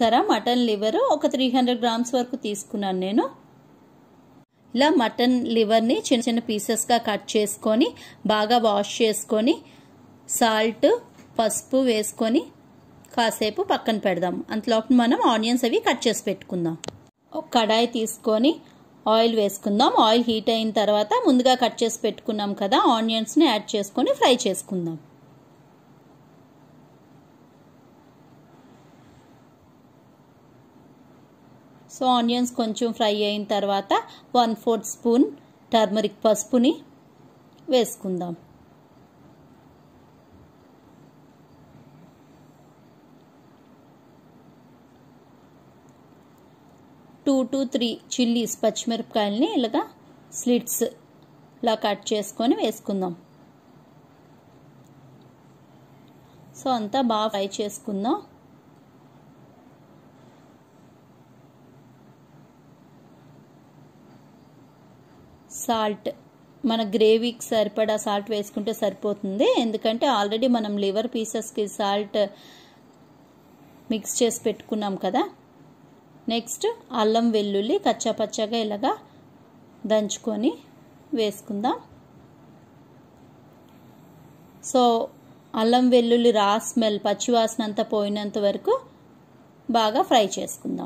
చూసారా mutton liver ఒక three hundred grams వరకు తీసుకున్నాను నేను ఇలా మటన్ లివర్ని చిన్న చిన్న పీసెస్గా కట్ చేసుకొని బాగా వాష్ చేసుకొని సాల్ట్ పసుపు వేసుకొని కాసేపు పక్కన పెడదాం అంతలోపు మనం ఆనియన్స్ అవి కట్ చేసి పెట్టుకుందాం ఒక కడాయి తీసుకొని ఆయిల్ వేసుకుందాం ఆయిల్ హీట్ అయిన తర్వాత ముందుగా కట్ చేసి పెట్టుకున్నాం కదా ఆనియన్స్ని యాడ్ చేసుకొని ఫ్రై చేసుకుందాం సో ఆనియన్స్ కొంచెం ఫ్రై అయిన తర్వాత వన్ ఫోర్త్ స్పూన్ టర్మరిక్ పసుపుని వేసుకుందాం టూ టు త్రీ చిల్లీస్ పచ్చిమిరపకాయలని ఇలాగా స్లిట్స్ ఇలా కట్ చేసుకొని వేసుకుందాం సో అంతా బాగా ఫ్రై చేసుకుందాం సాల్ట్ మన గ్రేవీకి సరిపడా సాల్ట్ వేసుకుంటే సరిపోతుంది ఎందుకంటే ఆల్రెడీ మనం లివర్ పీసెస్కి సాల్ట్ మిక్స్ చేసి పెట్టుకున్నాం కదా నెక్స్ట్ అల్లం వెల్లుల్లి కచ్చాపచ్చగా ఇలాగా దంచుకొని వేసుకుందాం సో అల్లం వెల్లుల్లి రా స్మెల్ పచ్చివాసన అంతా పోయినంత వరకు బాగా ఫ్రై చేసుకుందాం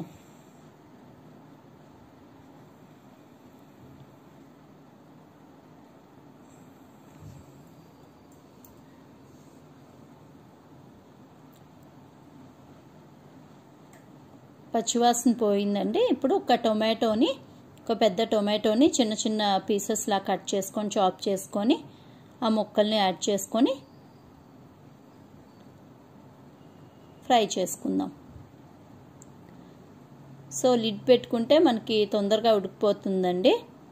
పచ్చివాసన పోయిందండి ఇప్పుడు ఒక టొమాటోని ఒక పెద్ద టొమాటోని చిన్న చిన్న పీసెస్లా కట్ చేసుకొని చాప్ చేసుకొని ఆ ముక్కల్ని యాడ్ చేసుకొని ఫ్రై చేసుకుందాం సో లిడ్ పెట్టుకుంటే మనకి తొందరగా ఉడికిపోతుందండి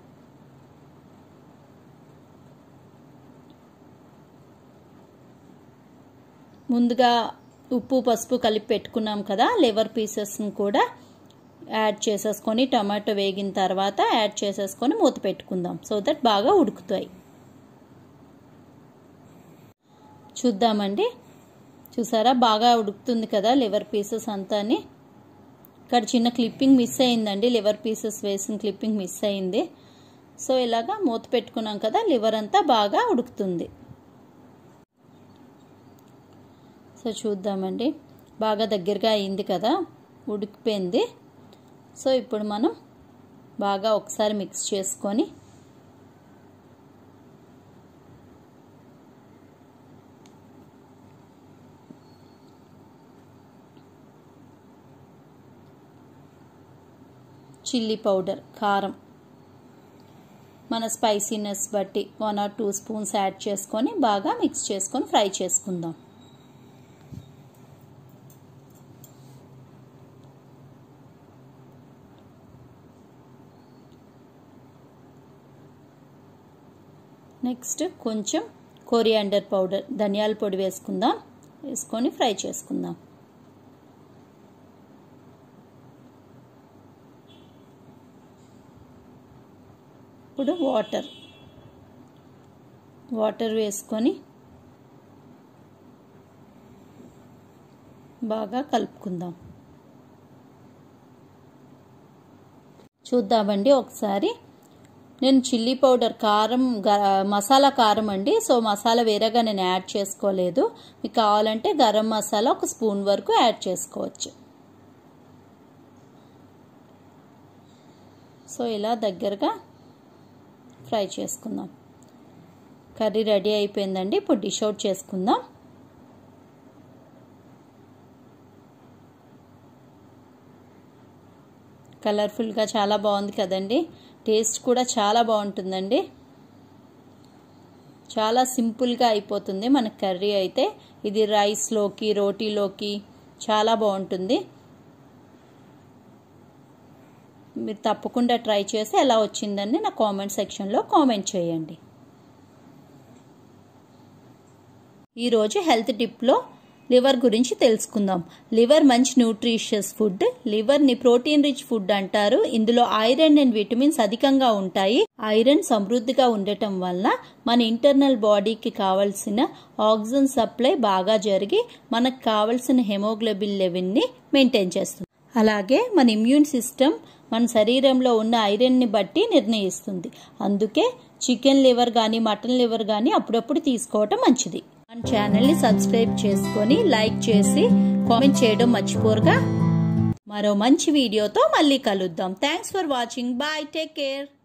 ముందుగా ఉప్పు పసుపు కలిపి పెట్టుకున్నాం కదా లివర్ పీసెస్ని కూడా యాడ్ చేసేసుకొని టమాటో వేగిన తర్వాత యాడ్ చేసేసుకొని మూత పెట్టుకుందాం సో దట్ బాగా ఉడుకుతాయి చూద్దామండి చూసారా బాగా ఉడుకుతుంది కదా లివర్ పీసెస్ అంతాని ఇక్కడ చిన్న క్లిప్పింగ్ మిస్ అయిందండి లివర్ పీసెస్ వేసిన క్లిప్పింగ్ మిస్ అయింది సో ఇలాగా మూత పెట్టుకున్నాం కదా లివర్ అంతా బాగా ఉడుకుతుంది సో చూద్దామండి బాగా దగ్గరగా అయింది కదా ఉడికిపోయింది సో ఇప్పుడు మనం బాగా ఒకసారి మిక్స్ చేసుకొని చిల్లీ పౌడర్ కారం మన స్పైసీనెస్ బట్టి one or two spoons add చేసుకొని బాగా మిక్స్ చేసుకొని ఫ్రై చేసుకుందాం నెక్స్ట్ కొంచెం కొరియాండర్ పౌడర్ ధనియాల పొడి వేసుకుందాం వేసుకొని ఫ్రై చేసుకుందాం ఇప్పుడు వాటర్ వాటర్ వేసుకొని బాగా కలుపుకుందాం చూద్దామండి ఒకసారి నేను చిల్లీ పౌడర్ కారం మసాలా కారం అండి సో మసాలా వేరేగా నేను యాడ్ చేసుకోలేదు మీకు కావాలంటే గరం మసాలా ఒక స్పూన్ వరకు యాడ్ చేసుకోవచ్చు సో ఇలా దగ్గరగా ఫ్రై చేసుకుందాం కర్రీ రెడీ అయిపోయిందండి ఇప్పుడు డిష్ అవుట్ చేసుకుందాం కలర్ఫుల్గా చాలా బాగుంది కదండి టేస్ట్ కూడా చాలా బాగుంటుందండి చాలా సింపుల్గా అయిపోతుంది మన కర్రీ అయితే ఇది రైస్లోకి రోటీలోకి చాలా బాగుంటుంది మీరు తప్పకుండా ట్రై చేసి ఎలా వచ్చిందని నా కామెంట్ సెక్షన్లో కామెంట్ చేయండి ఈరోజు హెల్త్ టిప్లో లివర్ గురించి తెలుసుకుందాం లివర్ మంచి న్యూట్రిషియస్ ఫుడ్ లివర్ ని ప్రోటీన్ రిచ్ ఫుడ్ అంటారు ఇందులో ఐరన్ అండ్ విటమిన్స్ అధికంగా ఉంటాయి ఐరన్ సమృద్ధిగా ఉండటం వల్ల మన ఇంటర్నల్ బాడీకి కావలసిన ఆక్సిజన్ సప్లై బాగా జరిగి మనకు కావలసిన హెమోగ్లోబిన్ లెవెల్ ని మెయింటైన్ చేస్తుంది అలాగే మన ఇమ్యూన్ సిస్టమ్ మన శరీరంలో ఉన్న ఐరన్ని బట్టి నిర్ణయిస్తుంది అందుకే చికెన్ లివర్ కానీ మటన్ లివర్ కానీ అప్పుడప్పుడు తీసుకోవటం మంచిది మన ఛానల్ని సబ్స్క్రైబ్ చేసుకొని లైక్ చేసి కామెంట్ చేయడం మర్చిపోరుగా మరో మంచి వీడియోతో మళ్ళీ కలుద్దాం thanks for watching bye take care